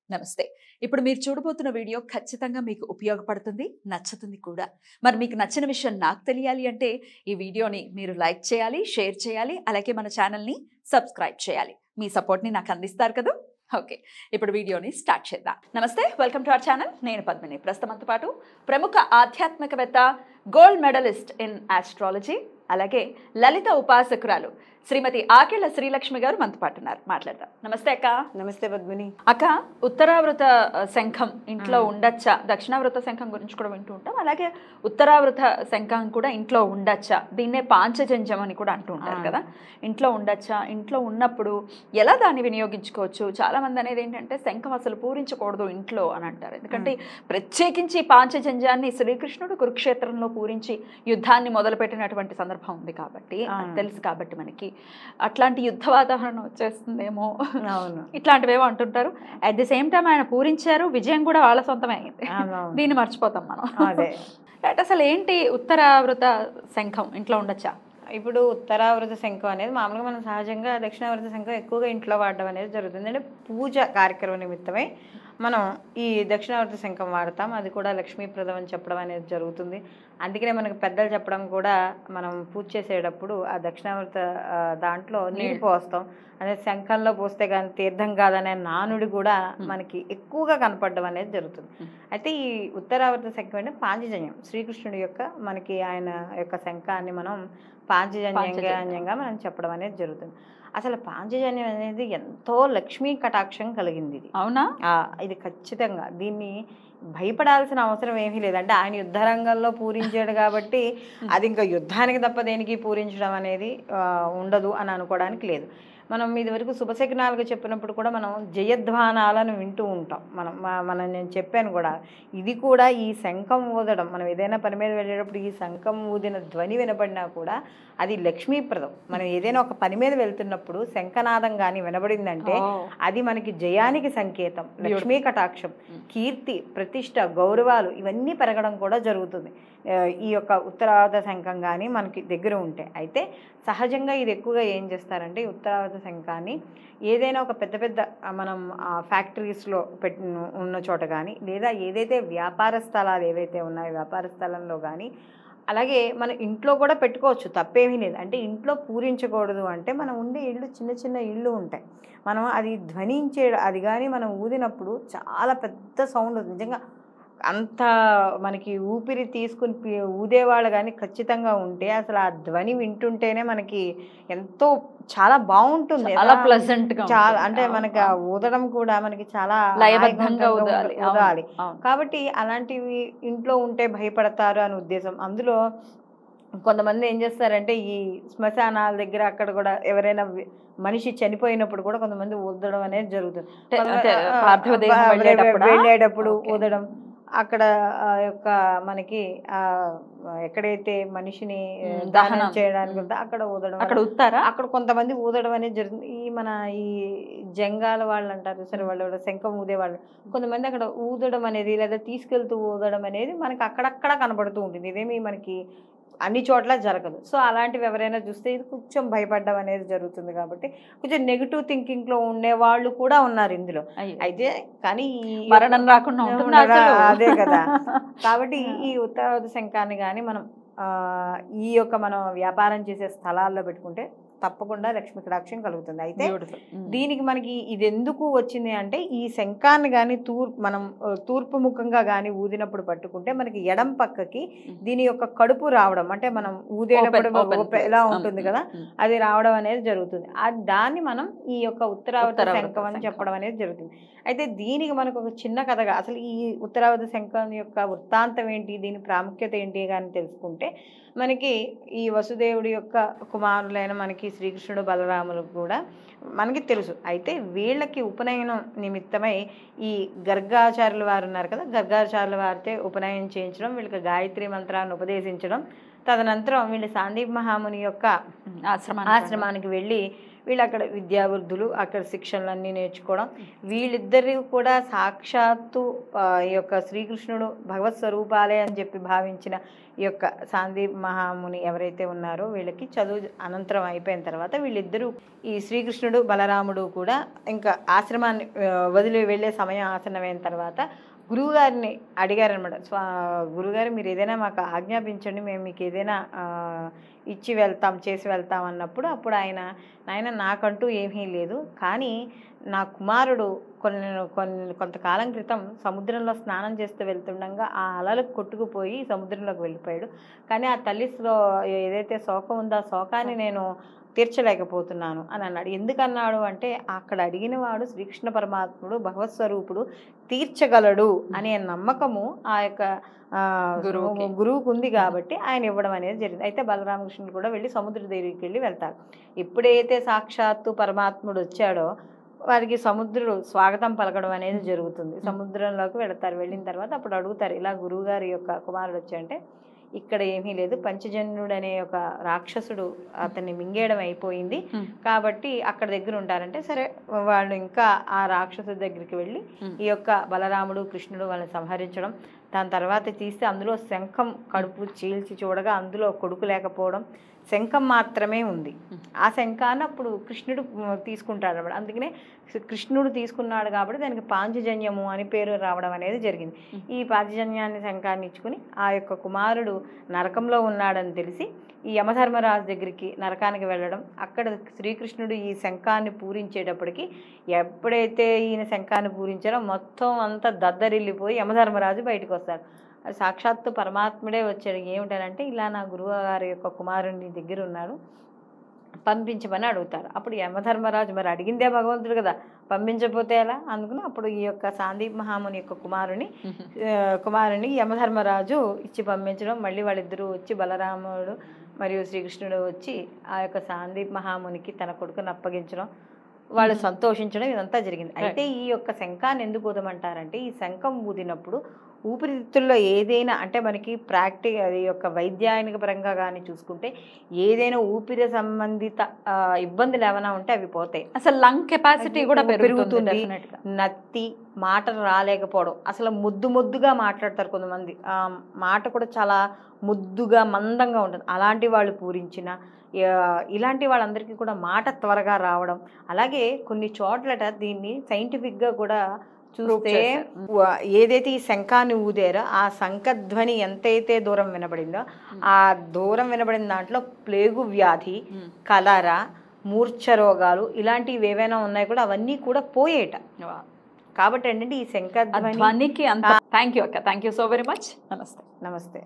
నమస్తే ఇప్పుడు మీరు చూడబోతున్న వీడియో ఖచ్చితంగా మీకు ఉపయోగపడుతుంది నచ్చుతుంది కూడా మరి మీకు నచ్చిన విషయం నాకు తెలియాలి అంటే ఈ వీడియోని మీరు లైక్ చేయాలి షేర్ చేయాలి అలాగే మన ఛానల్ని సబ్స్క్రైబ్ చేయాలి మీ సపోర్ట్ని నాకు అందిస్తారు కదా ఓకే ఇప్పుడు వీడియోని స్టార్ట్ చేద్దాం నమస్తే వెల్కమ్ టు అవర్ ఛానల్ నేను పద్మిని ప్రస్తుతంతో పాటు ప్రముఖ ఆధ్యాత్మికవేత్త గోల్డ్ మెడలిస్ట్ ఇన్ ఆస్ట్రాలజీ అలాగే లలిత ఉపాసకురాలు శ్రీమతి ఆకెళ్ల శ్రీలక్ష్మి గారు మనతో పాటు ఉన్నారు మాట్లాడదాం నమస్తే అక్క నమస్తే పద్మిని అక్క ఉత్తరావృత ఆ, శంఖం ఇంట్లో మ్మ్. ఉండొచ్చా దక్షిణావృత శంఖం గురించి కూడా వింటూ ఉంటాం అలాగే ఉత్తరావృత శంఖం కూడా ఇంట్లో ఉండొచ్చా దీన్నే పాంచజంజం అని కూడా అంటూ ఉంటారు ఆ. కదా ఇంట్లో ఉండొచ్చా ఇంట్లో ఉన్నప్పుడు ఎలా దాన్ని వినియోగించుకోవచ్చు చాలా మంది అనేది ఏంటంటే శంఖం అసలు పూరించకూడదు ఇంట్లో అని అంటారు ఎందుకంటే ప్రత్యేకించి పాంచజంజాన్ని శ్రీకృష్ణుడు కురుక్షేత్రంలో పూరించి యుద్ధాన్ని మొదలుపెట్టినటువంటి సందర్భం ఉంది కాబట్టి ఆ. అది తెలుసు కాబట్టి మనకి అట్లాంటి యుద్ధ వాతావరణం వచ్చేస్తుందేమో అవును ఇట్లాంటివేమో అంటుంటారు అట్ ది సేమ్ టైం ఆయన పూరించారు విజయం కూడా వాళ్ళ సొంతమే అయింది అవునవును. దీన్ని మర్చిపోతాం మనం అదే అంటే అసలు ఏంటి ఉత్తరావృత శంఖం ఇంట్లో ఉండొచ్చా ఇప్పుడు ఉత్తరావృత శంఖం అనేది మామూలుగా మనం సహజంగా దక్షిణావృత శంఖం ఎక్కువగా ఇంట్లో వాడడం అనేది జరుగుతుంది అంటే పూజ కార్యక్రమం నిమిత్తమై మనం ఈ దక్షిణావృత శంఖం వాడతాం అది కూడా లక్ష్మీప్రదం అని చెప్పడం అనేది జరుగుతుంది అందుకనే మనకు పెద్దలు చెప్పడం కూడా మనం పూజ చేసేటప్పుడు ఆ దక్షిణావృత ఆ, దాంట్లో నీళ్ళు నీళ్ళు. పోస్తాం అదే శంఖంలో పోస్తే కానీ తీర్థం కాదనే నానుడి కూడా Hmm. మనకి ఎక్కువగా కనపడడం అనేది జరుగుతుంది Hmm. అయితే ఈ ఉత్తరావృత శంఖం అంటే పాంచజన్యం శ్రీకృష్ణుడి యొక్క మనకి ఆయన యొక్క శంఖాన్ని మనం పాంచజన్యంగా పాంచజన్యం. మనం చెప్పడం అనేది జరుగుతుంది అసలు పాంచజన్యం అనేది ఎంతో లక్ష్మీ కటాక్షం కలిగింది ఇది అవునా ఆ, ఇది ఖచ్చితంగా దీన్ని భయపడాల్సిన అవసరం ఏమీ లేదంటే ఆయన యుద్ధరంగంలో పూరించాడు కాబట్టి అది ఇంకా యుద్ధానికి తప్ప దేనికి పూరించడం అనేది ఆ, ఉండదు అని అనుకోవడానికి లేదు మనం ఇదివరకు శుభశకునాలుగా చెప్పినప్పుడు కూడా మనం జయధ్వానాలను వింటూ ఉంటాం మనం మా- మనం నేను చెప్పాను కూడా ఇది కూడా ఈ శంఖం ఊదడం మనం ఏదైనా పని మీద వెళ్ళేటప్పుడు ఈ శంఖం ఊదిన ధ్వని వినపడినా కూడా అది లక్ష్మీప్రదం మనం ఏదైనా ఒక పని మీద వెళ్తున్నప్పుడు శంఖనాదం కానీ వినబడిందంటే ఓ, అది మనకి జయానికి సంకేతం లక్ష్మీ కటాక్షం Mm. కీర్తి ప్రతిష్ట గౌరవాలు ఇవన్నీ పెరగడం కూడా జరుగుతుంది ఆ, ఈ యొక్క ఉత్తరావత శంఖం కానీ మనకి దగ్గర ఉంటే అయితే సహజంగా ఇది ఎక్కువగా ఏం చేస్తారంటే ఈ ఉత్తరావత శంఖాన్ని ఏదైనా ఒక పెద్ద పెద్ద ఆ, మనం ఫ్యాక్టరీస్లో పెట్టి ఉన్న చోట కానీ లేదా ఏదైతే వ్యాపార స్థలాలు ఏవైతే ఉన్నాయో వ్యాపార స్థలంలో కానీ అలాగే మన ఇంట్లో కూడా పెట్టుకోవచ్చు తప్పేమీ లేదు అంటే ఇంట్లో పూరించకూడదు అంటే మనం ఉండే ఇళ్ళు చిన్న చిన్న ఇళ్ళు ఉంటాయి మనం అది ధ్వనించే అది కానీ మనం ఊదినప్పుడు చాలా పెద్ద సౌండ్ వస్తుంది నిజంగా అంత మనకి ఊపిరి తీసుకుని పి- ఊదేవాళ్ళు కానీ ఖచ్చితంగా ఉంటే అసలు ఆ ధ్వని వింటుంటేనే మనకి ఎంతో చాలా బాగుంటుంది చాలా ఎలా- ప్లెజెంట్ గా చాలా ఉంటుంది. అంటే అవును, మనకి ఆ అవును. ఊదడం కూడా మనకి చాలా లయబద్ధంగా హాయిగా ఊదాలి అవును, ఊదాలి అవును. కాబట్టి అలాంటివి ఇంట్లో ఉంటే భయపడతారు అని ఉద్దేశం అందులో కొంతమంది ఏం చేస్తారంటే ఈ శ్మశానాల దగ్గర అక్కడ కూడా ఎవరైనా వి- మనిషి చనిపోయినప్పుడు కూడా కొంతమంది ఊదడం అనేది జరుగుతుంది అంటే- కొంత- అంటే ఆ, పార్థివ దేహం ఆ, వెళ్ళేటప్పుడా? వెళ్ళేటప్పుడు ఓకే. ఊదడం అక్కడ ఆ యొక్క మనకి ఆ ఎక్కడైతే మనిషిని ఆ, ఉమ్, దహనం దహనం. చేయడానికి ఉమ్. ఉందో అక్కడ ఊదడం అక్కడ ఉత్తారా అక్కడ కొంతమంది ఊదడం అనేది జరుగుతుంది ఈ మన ఈ జంగాల వాళ్ళు అంటారు సరే వాళ్ళు ఎవరో శంఖం ఊదే వాళ్ళు కొంతమంది అక్కడ ఊదడం అనేది లేదా తీసుకెళ్తూ ఊదడం అనేది మనకి అక్కడక్కడ కనబడుతూ ఉంటుంది ఇదేమి మనకి అన్ని చోట్ల జరగదు సో అలాంటివి ఎవరైనా చూస్తే ఇది కొంచెం భయపడడం అనేది జరుగుతుంది కాబట్టి కొంచెం నెగిటివ్ థింకింగ్ లో ఉండే వాళ్ళు కూడా ఉన్నారు ఇందులో అయ్యో. అయితే కానీ ఈ మరణం రాకుండా ఉంటుంది ఉండరా? అసలు. అదే కదా. కాబట్టి ఈ ఉత్తరావధ శంఖాన్ని కానీ మనం ఆ, ఈ యొక్క మనం వ్యాపారం చేసే స్థలాల్లో పెట్టుకుంటే తప్పకుండా లక్ష్మీ కటాక్షం కలుగుతుంది అయితే Beautiful. ఉమ్. దీనికి మనకి ఇది ఎందుకు వచ్చింది అంటే ఈ శంఖాన్ని కానీ తూర్పు మనం ఆ, తూర్పు ముఖంగా కానీ ఊదినప్పుడు పట్టుకుంటే మనకి ఎడం పక్కకి Mm. దీని యొక్క కడుపు రావడం అంటే మనం ఊదేటప్పుడు Open- open ఓపె- ఎలా place. ఉంటుంది ఉమ్, కదా ఉమ్, అది రావడం అనేది జరుగుతుంది ఆ దాన్ని మనం ఈ యొక్క ఉత్తరావత ఉత్తరావృత శంఖం అని శంఖం. చెప్పడం అనేది జరుగుతుంది అయితే దీనికి మనకు ఒక చిన్న కథగా అసలు ఈ ఉత్తరావత శంఖం యొక్క వృత్తాంతం ఏంటి దీని ప్రాముఖ్యత ఏంటి కానీ తెలుసుకుంటే మనకి ఈ వసుదేవుడి యొక్క కుమారులైన మనకి శ్రీకృష్ణుడు బలరాములు కూడా మనకి తెలుసు అయితే వీళ్ళకి ఉపనయనం నిమిత్తమై ఈ గర్గాచార్యుల వారు ఉన్నారు కదా గర్గాచార్యుల వారితో ఉపనయనం చేయించడం వీళ్ళకి గాయత్రి మంత్రాన్ని ఉపదేశించడం తదనంతరం వీళ్ళు సాందీప్ మహాముని యొక్క ఉమ్, ఆశ్రమానికి ఆశ్రమానికి వెళ్ళి వీళ్ళు అక్కడ విద్యావృద్ధులు అక్కడ శిక్షణలన్నీ నేర్చుకోవడం వీళ్ళిద్దరు కూడా సాక్షాత్తు ఆ, ఈ యొక్క శ్రీకృష్ణుడు భగవత్ స్వరూపాలే అని చెప్పి భావించిన ఈ యొక్క సాందీప్ మహాముని ఎవరైతే ఉన్నారో వీళ్ళకి చదువు అనంతరం అయిపోయిన తర్వాత వీళ్ళిద్దరూ ఈ శ్రీకృష్ణుడు బలరాముడు కూడా ఇంకా ఆశ్రమాన్ని ఆ, వదిలి వెళ్ళే సమయం ఆసన్నమైన తర్వాత గురువుగారిని అడిగారనమాట స్వా గురుగారు మీరు ఏదైనా మాకు ఆజ్ఞాపించండి మేము మీకు ఏదైనా ఆ, ఇచ్చి వెళ్తాం చేసి వెళ్తాం అన్నప్పుడు అప్పుడు ఆయన నాయన నాకంటూ ఏమీ లేదు కానీ నా కుమారుడు కొన్ని కొన్ని కొంతకాలం క్రితం సముద్రంలో స్నానం చేస్తూ వెళ్తుండగా ఆ అలలకు కొట్టుకుపోయి సముద్రంలోకి వెళ్ళిపోయాడు కానీ ఆ తల్లిలో ఏదైతే శోకం ఉందో ఆ శోకాన్ని నేను తీర్చలేకపోతున్నాను అని అన్నాడు ఎందుకన్నాడు అంటే అక్కడ అడిగిన వాడు శ్రీకృష్ణ పరమాత్ముడు భగవత్ స్వరూపుడు తీర్చగలడు అనే నమ్మకము ఆ యొక్క ఆ, గురువుకి. గురువుకు ఉంది కాబట్టి ఆయన ఇవ్వడం అనేది జరిగింది అయితే బలరామకృష్ణుడు కూడా వెళ్ళి సముద్ర దగ్గరికి వెళ్ళి వెళ్తారు ఎప్పుడైతే సాక్షాత్తు పరమాత్ముడు వచ్చాడో వారికి సముద్రుడు స్వాగతం పలకడం అనేది జరుగుతుంది సముద్రంలోకి వెళతారు వెళ్ళిన తర్వాత అప్పుడు అడుగుతారు ఇలా గురువుగారి యొక్క కుమారుడు వచ్చాయంటే ఇక్కడ ఏమీ లేదు పంచజన్యుడు అనే ఒక రాక్షసుడు అతన్ని మింగేయడం అయిపోయింది Hmm. కాబట్టి అక్కడ దగ్గర ఉంటారంటే సరే వాళ్ళు ఇంకా ఆ రాక్షసుడి దగ్గరికి వెళ్ళి Hmm. ఈ యొక్క బలరాముడు కృష్ణుడు వాళ్ళని సంహరించడం దాని తర్వాత తీస్తే అందులో శంఖం కడుపు చీల్చి చూడగా అందులో కొడుకు లేకపోవడం శంఖం మాత్రమే ఉంది Hmm. ఆ శంఖాన్ని అప్పుడు కృష్ణుడు ఉమ్, తీసుకుంటాడు అన్నమాట అందుకనే కృష్ణుడు తీసుకున్నాడు కాబట్టి దానికి పాంచజన్యము అని పేరు రావడం అనేది జరిగింది Hmm. ఈ పాంచజన్యాన్ని శంఖాన్ని ఇచ్చుకుని ఆ యొక్క కుమారుడు నరకంలో ఉన్నాడని తెలిసి ఈ యమధర్మరాజు దగ్గరికి నరకానికి వెళ్ళడం అక్కడ శ్రీకృష్ణుడు ఈ శంఖాన్ని పూరించేటప్పటికి ఎప్పుడైతే ఈయన శంఖాన్ని పూరించారో మొత్తం అంతా దద్దరిల్లిపోయి యమధర్మరాజు బయటకు వస్తాడు అది సాక్షాత్తు పరమాత్ముడే వచ్చాడు ఏమిటనంటే ఇలా నా గురువు గారి యొక్క కుమారుని దగ్గర ఉన్నాడు పంపించమని అడుగుతారు అప్పుడు యమధర్మరాజు మరి అడిగిందే భగవంతుడు కదా పంపించకపోతే ఎలా అందుకని అప్పుడు ఈ యొక్క సాందీప్ మహాముని యొక్క కుమారుని ఆ, కుమారుని యమధర్మరాజు ఇచ్చి పంపించడం మళ్ళీ వాళ్ళిద్దరూ వచ్చి బలరాముడు మరియు శ్రీకృష్ణుడు వచ్చి ఆ యొక్క సాందీప్ మహామునికి తన కొడుకుని అప్పగించడం వాళ్ళు Mhm. సంతోషించడం ఇదంతా జరిగింది Right. అయితే ఈ యొక్క శంఖాన్ని ఎందుకు ఊదమంటారంటే ఈ శంఖం ఊదినప్పుడు ఊపిరితిత్తుల్లో ఏదైనా అంటే మనకి ప్రాక్టి అది యొక్క వైద్యానిక పరంగా కానీ చూసుకుంటే ఏదైనా ఊపిరి సంబంధిత ఆ, ఇబ్బందులు ఏమైనా ఉంటే అవి పోతాయి అసలు లంగ్ కెపాసిటీ కూడా అది పెరుగుతుంది పెరుగుతుంది. definite గా. నత్తి మాటలు రాలేకపోవడం అసలు ముద్దు ముద్దుగా మాట్లాడతారు కొంతమంది ఆ మాట కూడా చాలా ముద్దుగా మందంగా ఉంటుంది అలాంటి వాళ్ళు పూరించిన ఆ, ఇలాంటి వాళ్ళందరికీ కూడా మాట త్వరగా రావడం అలాగే కొన్ని చోట్లట దీన్ని సైంటిఫిక్గా కూడా చూస్తే చేశారు. వ- ఏదైతే ఈ శంఖాన్ని ఊదారో ఆ శంఖధ్వని ఎంతైతే దూరం వినబడిందో ఆ దూరం వినబడిన దాంట్లో ప్లేగు వ్యాధి ఉమ్. కలరా మూర్ఛ రోగాలు ఇలాంటివి ఏవైనా ఉన్నాయి కూడా అవన్నీ కూడా పోయేట Wow. కాబట్టి ఏంటంటే ఈ ఆ శంఖధ్వని ధ్వనికి అంత థ్యాంక్ యూ అక్క thank you so very much నమస్తే నమస్తే